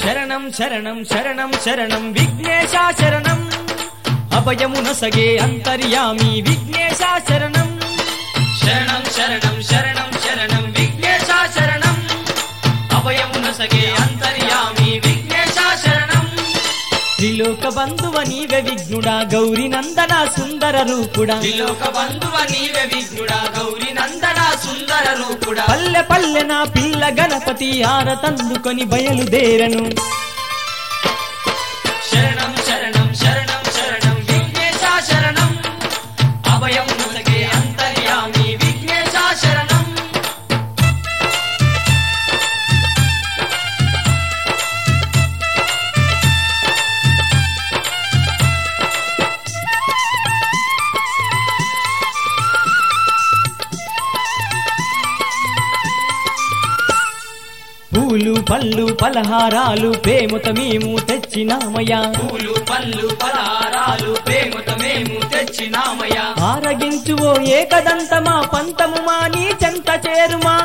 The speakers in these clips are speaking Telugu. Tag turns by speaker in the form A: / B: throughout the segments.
A: శరణం శరణం శరణం శరణం విఘ్నేశ శరణం అభయమున సగే అంతర్యామి విఘ్నేశ శరణం శరణం శరణం శరణం శరణం విఘ్నేశ శరణం అభయమున సగే అంతర్యామి విఘ్నేశ శరణం త్రిలోక బంధువ నీవే విఘ్నుడా గౌరి నందన సుందర రూపుడా
B: త్రిలోక బంధువ నీవే విఘ్నుడా గౌరి నందన సుందర రూపుడా
A: పల్లె పల్లె నా పిల్ల గణపతి ఆరతందుకొని బయలుదేరను
B: శరణం శరణం శరణం శరణం విఘ్నేశ శరణం అభయం నొసగే అంతర్యామి విఘ్నేశ శరణం
A: పూలు పళ్ళు పలహారాలు ప్రేమత మేము తెచ్చినామయ్యా
B: పూలు పళ్ళు పలహారాలు ప్రేమతో మేము తెచ్చినామయ్యా
A: ఆరగించు ఓ ఏకదంతమా పంతము మా నీ చెంత చేరుమా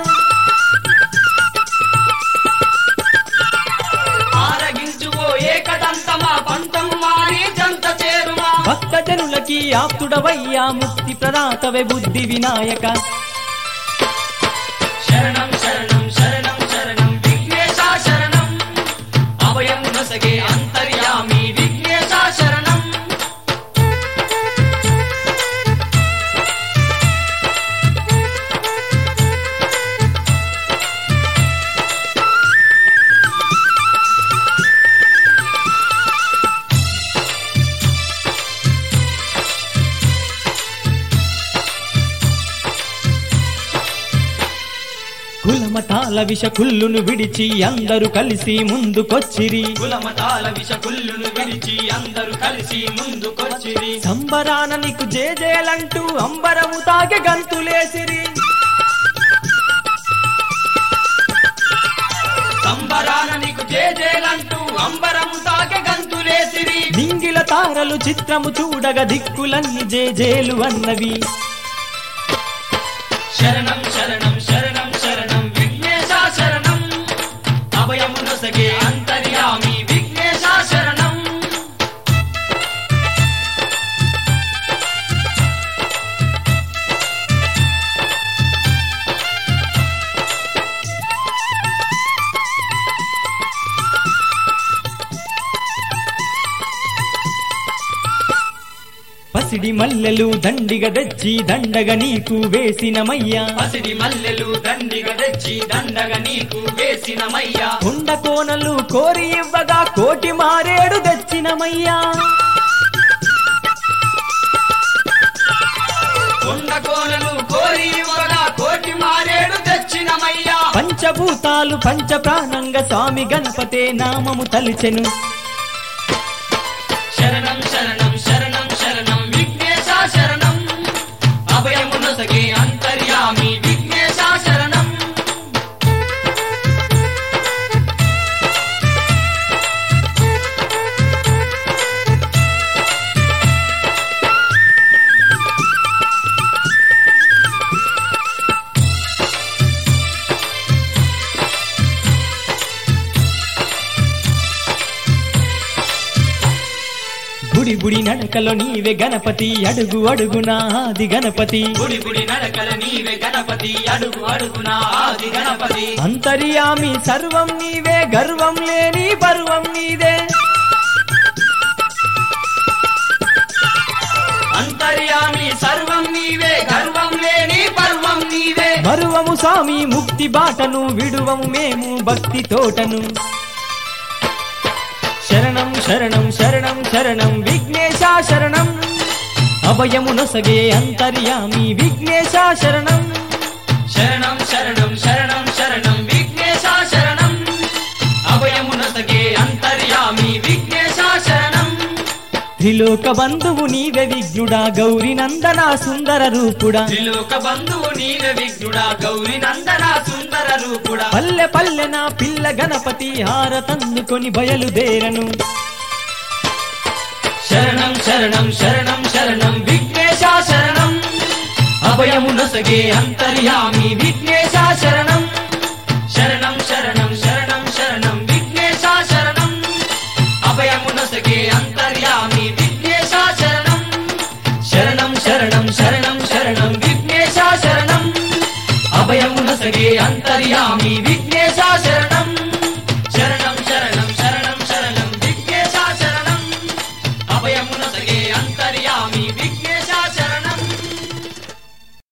B: ఆరగించుకో ఏకదంతమా పంతము మాని జంత చేరుమా
A: భక్తజనులకి ఆప్తుడవయ్యా ముక్తి ప్రదాతవే బుద్ధి వినాయక
B: శరణం శరణం శరణం శరణం విఘ్నేశ శరణం అభయం నొసగే అంతర్యామి విఘ్నేశ శరణం
A: కులమతాల విష కుల్లును విడిచి అందరూ కలిసి ముందుకొచ్చిరి
B: కులమతాల విష కుల్లును విడిచి అందరూ కలిసి ముందుకొచ్చిరి
A: సంబరాన నీకు జేజేలంటూ అంబరము తాగే గంతులేసిరి
B: సంబరాన నీకు జేజేలంటూ అంబరం తాకె గంతులేసిరి
A: దింగిల తారలు చిత్రము చూడగ దిక్కులన్నీ జేజేలు అన్నవి
B: శరణం శరణం శరణం శరణం విఘ్నేశ శరణం అభయము నొసగే అంతర్యామి విఘ్నేశ శరణం
A: పసిడి మల్లెలు దండిగ తెచ్చి దండగ నీకు వేసినమయ్యా
B: పసిడి మల్లెలు దండిగ తెచ్చి దండగ నీకు వేసినమయ్యా
A: కొండ కోనలు కోరి ఇవ్వగా కోటి మారేడు తెచ్చినమయ్యా
B: కొండ కోనలు కోరి ఇవ్వగా కోటి మారేడు తెచ్చినమయ్యా
A: పంచభూతాలు పంచ ప్రాణంగా స్వామి గణపతే నామము తలిచెను
B: శరణం శరణం శరణం శరణం విఘ్నేశ శరణం అభయము నొసగే అంతర్యామి విఘ్నేశ శరణం
A: గుడి గుడి నడకలో నీవే గణపతి అడుగు అడుగునా ఆది గణపతి
B: గుడి గుడి నడకల నీవే గణపతి అడుగు అడుగునా ఆది గణపతి
A: అంతర్యామి సర్వం నీవే గర్వం లేని పర్వం నీదే
B: అంతర్యామి సర్వం నీవే గర్వం లేని పర్వం నీవే
A: మరువము స్వామి ముక్తి బాటను విడువము మేము భక్తి తోటను శరణం శరణం శరణం శరణం విఘ్నేశ శరణం అభయము నొసగే అంతర్యామి విఘ్నేశ శరణం
B: శరణం శరణం శరణం శరణం విఘ్నేశ శరణం అభయము నొసగే అంతర్యామి విఘ్నేశ శరణం
A: త్రిలోక బంధువు నీవే విఘ్నుడా గౌరి నందన సుందర రూపుడా
B: త్రిలోక బంధువు నీవే విఘ్నుడా గౌరి నందన సుందర రూపుడా
A: పల్లె పల్లె నా పిల్ల గణపతి హారతందుకొని బయలుదేరను
B: శరణం శరణం శరణం శరణం విఘ్నేశ శరణం అభయము నొసగే అంతర్యామి విఘ్నేశ శరణం శరణం శరణం శరణం శరణం విఘ్నేశ శరణం అంతర్యామి విఘ్న